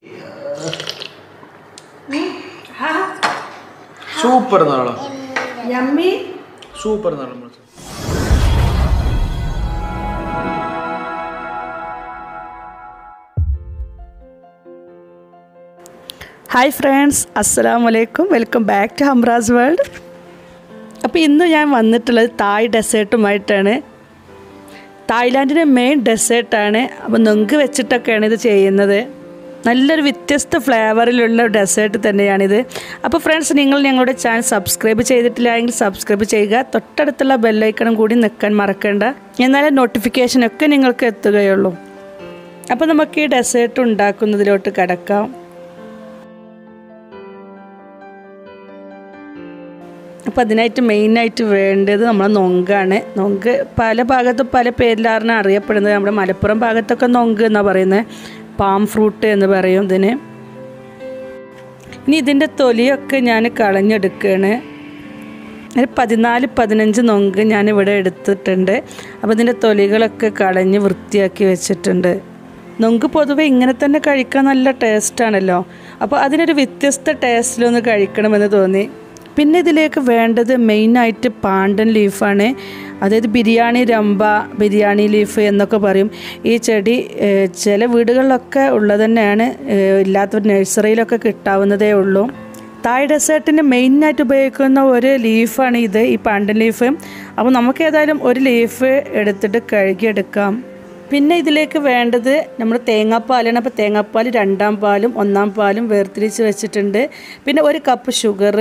Super നാളെ yummy super നാളെ hi friends അസ്സലാമു അലൈക്കും welcome back to Hamraz world അപ്പോൾ ഇന്ന് ഞാൻ വന്നിട്ടുള്ളത് തായ് ഡെസേർട്ടുമായിട്ടാണ് തായ്ലാൻഡിൻ്റെ മെയിൻ ഡെസേർട്ടാണ് അപ്പോൾ നൊങ്ക് വെച്ചിട്ടൊക്കെയാണ് ഇത് ചെയ്യുന്നത് നല്ലൊരു വ്യത്യസ്ത ഫ്ലേവറിലുള്ള ഡെസേർട്ട് തന്നെയാണിത് അപ്പോൾ ഫ്രണ്ട്സ് നിങ്ങൾ ഞങ്ങളുടെ ചാനൽ സബ്സ്ക്രൈബ് ചെയ്തിട്ടില്ല എങ്കിൽ സബ്സ്ക്രൈബ് ചെയ്യുക തൊട്ടടുത്തുള്ള ബെല്ലൈക്കണും കൂടി നിൽക്കാൻ മറക്കണ്ട എന്നാലേ നോട്ടിഫിക്കേഷനൊക്കെ നിങ്ങൾക്ക് എത്തുകയുള്ളൂ അപ്പോൾ നമുക്ക് ഈ ഡെസേർട്ട് ഉണ്ടാക്കുന്നതിലോട്ട് കിടക്കാം അപ്പോൾ അതിനായിട്ട് മെയിനായിട്ട് വേണ്ടത് നമ്മളെ നൊങ്കാണ് നൊങ്ക് പല ഭാഗത്തും പല പേരിലാണ് അറിയപ്പെടുന്നത് നമ്മുടെ മലപ്പുറം ഭാഗത്തൊക്കെ നൊങ്ക് എന്നാണ് പറയുന്നത് പാം ഫ്രൂട്ട് എന്ന് പറയും ഇതിന് ഇനി ഇതിൻ്റെ തൊലിയൊക്കെ ഞാൻ കളഞ്ഞെടുക്കുകയാണ് ഒരു പതിനാല് പതിനഞ്ച് നൊങ്ക് ഞാൻ ഇവിടെ എടുത്തിട്ടുണ്ട് അപ്പോൾ ഇതിൻ്റെ തൊലികളൊക്കെ കളഞ്ഞ് വൃത്തിയാക്കി വെച്ചിട്ടുണ്ട് നൊങ്ക് പൊതുവെ ഇങ്ങനെ തന്നെ കഴിക്കാൻ നല്ല ടേസ്റ്റാണല്ലോ അപ്പോൾ അതിനൊരു വ്യത്യസ്ത ടേസ്റ്റിലൊന്ന് കഴിക്കണമെന്ന് തോന്നി പിന്നെ ഇതിലേക്ക് വേണ്ടത് മെയിനായിട്ട് പാണ്ടൻ ലീഫാണ് അതായത് ബിരിയാണി രമ്പ ബിരിയാണി ലീഫ് എന്നൊക്കെ പറയും ഈ ചെടി ഏഹ്, ചില വീടുകളിലൊക്കെ ഉള്ളത് തന്നെയാണ് ഏഹ്, ഇല്ലാത്ത നഴ്സറിയിലൊക്കെ കിട്ടാവുന്നതേ ഉള്ളൂ തായ് ഡെസേർട്ടിന് മെയിനായിട്ട് ഉപയോഗിക്കുന്ന ഒരു ലീഫാണ് ഇത് ഈ പാണ്ടൻ ലീഫ് അപ്പോൾ നമുക്ക് ഏതായാലും ഒരു ലീഫ് എടുത്തിട്ട് കഴുകിയെടുക്കാം പിന്നെ ഇതിലേക്ക് വേണ്ടത് നമ്മൾ തേങ്ങാപ്പാലാണ് അപ്പോൾ തേങ്ങാപ്പാൽ രണ്ടാം പാലും ഒന്നാം പാലും വേർതിരിച്ച് വെച്ചിട്ടുണ്ട് പിന്നെ ഒരു കപ്പ് ഷുഗർ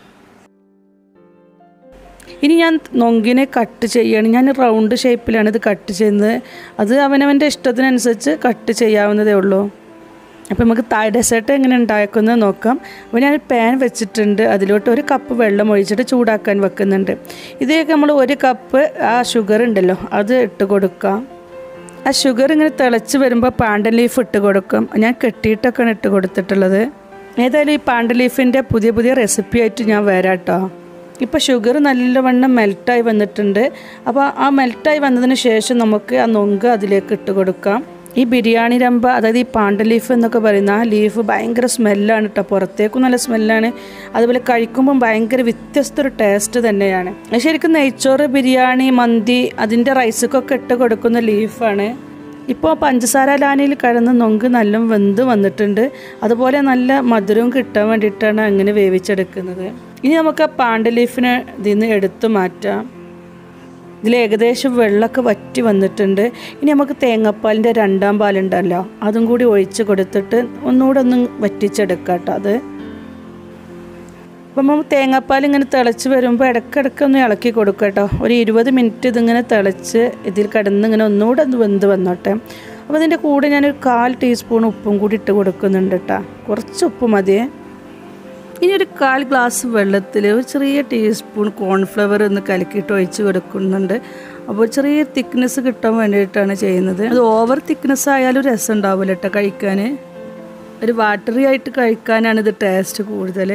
ഇനി ഞാൻ നൊങ്കിനെ കട്ട് ചെയ്യാണ് ഞാൻ റൗണ്ട് ഷേപ്പിലാണ് ഇത് കട്ട് ചെയ്യുന്നത് അത് അവനവൻ്റെ ഇഷ്ടത്തിനനുസരിച്ച് കട്ട് ചെയ്യാവുന്നതേ ഉള്ളൂ അപ്പോൾ നമുക്ക് തായ് ഡെസേർട്ട് എങ്ങനെ ഉണ്ടാക്കുന്നത് നോക്കാം അപ്പോൾ ഞാൻ പാൻ വെച്ചിട്ടുണ്ട് അതിലോട്ട് ഒരു കപ്പ് വെള്ളം ഒഴിച്ചിട്ട് ചൂടാക്കാൻ വെക്കുന്നുണ്ട് ഇതിലേക്ക് നമ്മൾ ഒരു കപ്പ് ആ ഷുഗർ ഉണ്ടല്ലോ അത് ഇട്ട് കൊടുക്കാം ആ ഷുഗർ ഇങ്ങനെ തിളച്ച് വരുമ്പോൾ പാണ്ടൻ ലീഫ് ഇട്ട് കൊടുക്കും ഞാൻ കെട്ടിയിട്ടൊക്കെയാണ് ഇട്ട് കൊടുത്തിട്ടുള്ളത് ഏതായാലും ഈ പാണ്ടൻ ലീഫിൻ്റെ പുതിയ പുതിയ റെസിപ്പി ആയിട്ട് ഞാൻ വരാം കേട്ടോ ഇപ്പോൾ ഷുഗർ നല്ലവണ്ണം മെൽട്ടായി വന്നിട്ടുണ്ട് അപ്പോൾ ആ മെൽട്ടായി വന്നതിന് ശേഷം നമുക്ക് ആ നൊങ്ക് അതിലേക്ക് ഇട്ട് കൊടുക്കാം ഈ ബിരിയാണി രമ്പ അതായത് ഈ പാണ്ടൻ ലീഫ് എന്നൊക്കെ പറയുന്ന ആ ലീഫ് ഭയങ്കര സ്മെല്ലാണ് കേട്ടോ പുറത്തേക്കും നല്ല സ്മെല്ലാണ് അതുപോലെ കഴിക്കുമ്പം ഭയങ്കര വ്യത്യസ്ത ഒരു ടേസ്റ്റ് തന്നെയാണ് അത് ശരിക്കും നെയ്ച്ചോറ് ബിരിയാണി മന്തി അതിൻ്റെ റൈസൊക്കെ ഇട്ട് കൊടുക്കുന്ന ലീഫാണ് ഇപ്പോൾ പഞ്ചസാര ലാനയിൽ കിടന്ന് നൊങ്ക് നല്ല വെന്ത് വന്നിട്ടുണ്ട് അതുപോലെ നല്ല മധുരവും കിട്ടാൻ വേണ്ടിയിട്ടാണ് അങ്ങനെ വേവിച്ചെടുക്കുന്നത് ഇനി നമുക്ക് ആ പാണ്ട ലീഫിനെ ഇതിൽ നിന്ന് എടുത്തു മാറ്റാം ഇതിൽ ഏകദേശം വെള്ളമൊക്കെ വറ്റി വന്നിട്ടുണ്ട് ഇനി നമുക്ക് തേങ്ങാപ്പാലിൻ്റെ രണ്ടാം പാലുണ്ടല്ലോ അതും കൂടി ഒഴിച്ച് കൊടുത്തിട്ട് ഒന്നുകൂടെ ഒന്ന് വറ്റിച്ചെടുക്കാം കേട്ടോ അത് അപ്പം നമ്മൾ തേങ്ങാപ്പാൽ ഇങ്ങനെ തിളച്ച് വരുമ്പോൾ ഇടയ്ക്കിടയ്ക്ക് ഒന്ന് ഇളക്കി കൊടുക്കുക കേട്ടോ ഒരു ഇരുപത് മിനിറ്റ് ഇതിങ്ങനെ തിളച്ച് ഇതിൽ കിടന്ന് ഇങ്ങനെ ഒന്നുകൂടെ ഒന്ന് വെന്ത് വന്നോട്ടെ അപ്പോൾ ഇതിൻ്റെ കൂടെ ഞാനൊരു കാൽ ടീസ്പൂൺ ഉപ്പും കൂടി ഇട്ട് കൊടുക്കുന്നുണ്ട് കേട്ടോ കുറച്ച് ഉപ്പ് മതിയേ ഇനി ഒരു കാൽ ഗ്ലാസ് വെള്ളത്തിൽ ഒരു ചെറിയ ടീസ്പൂൺ കോൺഫ്ലവർ ഒന്ന് കലക്കിയിട്ട് ഒഴിച്ച് കൊടുക്കുന്നുണ്ട് അപ്പോൾ ചെറിയ തിക്നെസ് കിട്ടാൻ വേണ്ടിയിട്ടാണ് ചെയ്യുന്നത് അത് ഓവർ തിക്നെസ് ആയാലും രസം ഉണ്ടാവില്ല കേട്ടോ കഴിക്കാൻ ഒരു വാട്ടറി ആയിട്ട് കഴിക്കാനാണ് ഇത് ടേസ്റ്റ് കൂടുതൽ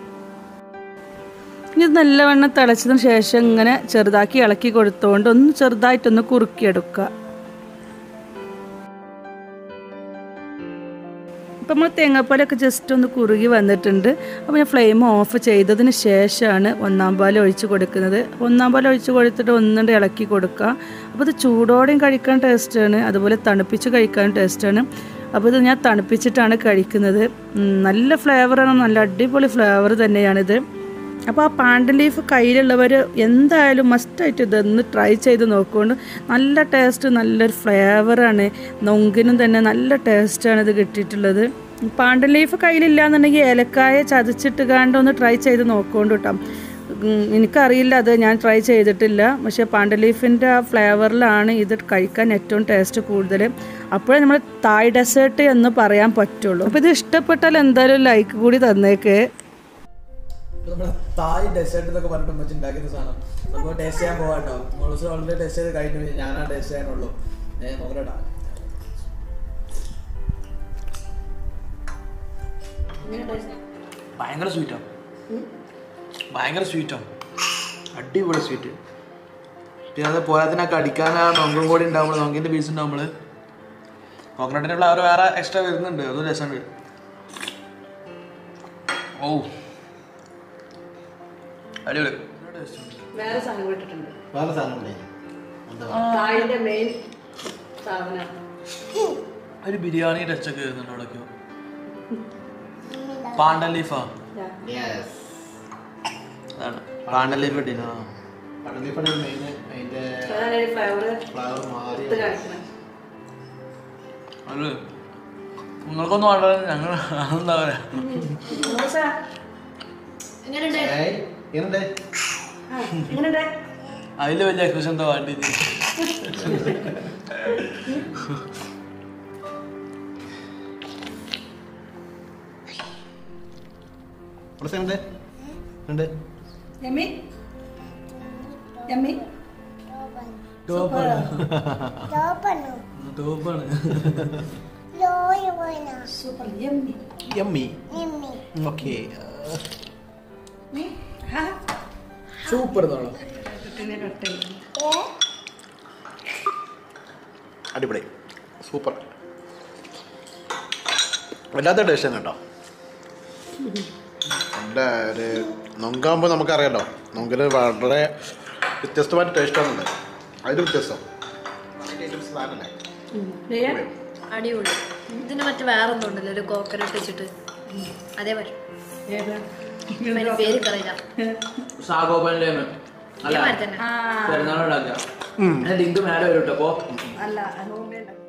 ഇനി ഇത് നല്ലവണ്ണം തിളച്ചതിന് ശേഷം ഇങ്ങനെ ചെറുതാക്കി ഇളക്കി കൊടുത്തുകൊണ്ട് ഒന്ന് ചെറുതായിട്ടൊന്ന് കുറുക്കിയെടുക്കുക ഇപ്പം നമ്മൾ തേങ്ങാപ്പാലൊക്കെ ജസ്റ്റ് ഒന്ന് കുറുകി വന്നിട്ടുണ്ട് അപ്പോൾ ഞാൻ ഫ്ലെയിം ഓഫ് ചെയ്തതിന് ശേഷമാണ് ഒന്നാം പാൽ ഒഴിച്ച് കൊടുക്കുന്നത് ഒന്നാം പാൽ ഒഴിച്ച് കൊടുത്തിട്ട് ഒന്നുകൊണ്ട് ഇളക്കി കൊടുക്കുക അപ്പോൾ ഇത് ചൂടോടെയും കഴിക്കാൻ ടേസ്റ്റാണ് അതുപോലെ തണുപ്പിച്ച് കഴിക്കാൻ ടേസ്റ്റാണ് അപ്പോൾ ഇത് ഞാൻ തണുപ്പിച്ചിട്ടാണ് കഴിക്കുന്നത് ഉം, നല്ല ഫ്ലേവറാണ് നല്ല അടിപൊളി ഫ്ലേവർ തന്നെയാണിത് അപ്പോൾ ആ പാണ്ടൻ ലീഫ് കയ്യിലുള്ളവർ എന്തായാലും മസ്റ്റായിട്ട് ഇതൊന്ന് ട്രൈ ചെയ്ത് നോക്കുകൊണ്ട് നല്ല ടേസ്റ്റ് നല്ലൊരു ഫ്ലേവറാണ് നൊങ്കിനും തന്നെ നല്ല ടേസ്റ്റാണ് ഇത് കിട്ടിയിട്ടുള്ളത് പാണ്ടൻ ലീഫ് കയ്യിലില്ല എന്നുണ്ടെങ്കിൽ ഏലക്കായ ചതച്ചിട്ട് കാണ്ട് ഒന്ന് ട്രൈ ചെയ്ത് നോക്കുകൊണ്ട് കേട്ടോ ഉം, എനിക്കറിയില്ല അത് ഞാൻ ട്രൈ ചെയ്തിട്ടില്ല പക്ഷേ പാണ്ടൻ ലീഫിൻ്റെ ആ ഫ്ലേവറിലാണ് ഇത് കഴിക്കാൻ ഏറ്റവും ടേസ്റ്റ് കൂടുതൽ അപ്പോഴേ നമ്മൾ തായ് ഡെസേർട്ട് എന്ന് പറയാൻ പറ്റുള്ളൂ അപ്പോൾ ഇത് ഇഷ്ടപ്പെട്ടാൽ എന്തായാലും ലൈക്ക് കൂടി തന്നേക്ക് നമ്മുടെ തായ് ഡെസേർട്ട് എന്നൊക്കെ പറഞ്ഞിട്ട് വെച്ച് ഉണ്ടാക്കുന്ന സാധനം നമുക്ക് ടേസ്റ്റ് ചെയ്യാൻ പോവാം കേട്ടോ മോളൂസ് ഓൾറെഡി ടേസ്റ്റ് ചെയ്ത് കഴിഞ്ഞു ഞാനാ ടേസ്റ്റ് ചെയ്യാനുള്ളൂ ഏഹ് നോക്കട്ടാ ഭയങ്കര സ്വീറ്റാണ് ഭയങ്കര സ്വീറ്റാണ് അടിപൊളി സ്വീറ്റ് പിന്നെ അത് പോരാത്തിനൊക്കെ അടിക്കാൻ ആ നൊങ്കും കൂടി ഉണ്ടാകുമ്പോൾ നൊങ്കിൻ്റെ പീസ് ഉണ്ടാകുമ്പോൾ കോക്കനട്ടിനുള്ള അവർ വേറെ എക്സ്ട്രാ വരുന്നുണ്ട് അതും രസമുണ്ട് ഓ അടിപൊളി വേറെ സാധനം ഇട്ടിട്ടുണ്ട് വേറെ സാധനം ഇല്ലേ? എന്താ തായിന്റെ മെയിൻ സാധനം ഒരു ബിരിയാണി ടച്ചൊക്കെ വരുന്നുണ്ട് അവിടേക്കോ പാണ്ടൻ ലീഫാ Yes. അതാണ് പാണ്ടൻ ലീഫ് ഇട്ടിന് കടലിപ്പണി മെയിൻ അതിന്റെ അതാണ് ഫ്ലേവർ ഫ്ലവർ മാറി ഇത് കാണിക്കണം അത് നിങ്ങൾക്കൊന്നും വേണ്ട ഞങ്ങൾ എന്താ പറയാ എങ്ങനെയുണ്ട് ഏയ്, എങ്ങനുണ്ട്? ആ, എങ്ങനെയുണ്ട് അതില് വലിയ എക്സ്പ്രഷൻ എന്താ വേണ്ടി കുറച്ച് എങ്ങനുണ്ട്? എങ്ങനുണ്ട്? യമ്മി യമ്മി ടോപ്പാണ് Topan. ടോപ്പാണ് Lôi rồi nè. Super yummy Yummy. Mimi. Okay. Super തോളം പിന്നെ കട്ട് ചെയ്തു Eh? അടിപൊളി സൂപ്പർ വല്ലാത്ത ടേസ്റ്റ് കേട്ടോ എൻ്റെ ഒരു നൊങ്കാകുമ്പോൾ നമുക്കറിയാലോ നൊങ്കില് വളരെ വ്യത്യസ്തമായിട്ട് ടേസ്റ്റാണുള്ളത് അതിന് വ്യത്യസ്തം സാധനമല്ലേ അടിപൊളി ഇതിന് മറ്റേ വേറെ ഒന്നും ഉണ്ടല്ലോ ഒരു കോക്കനട്ട് വെച്ചിട്ട് അതേ പറ്റും ഏതാ അതിന് പേര് അറിയില്ല സാഗോപന്റെ അല്ല ഇതേമാതിരി തന്നെ പെരുന്നാളുണ്ടാക്കുക ലിങ്ക് മേലെ വരും കേട്ടോ അപ്പോ അല്ല ഹോം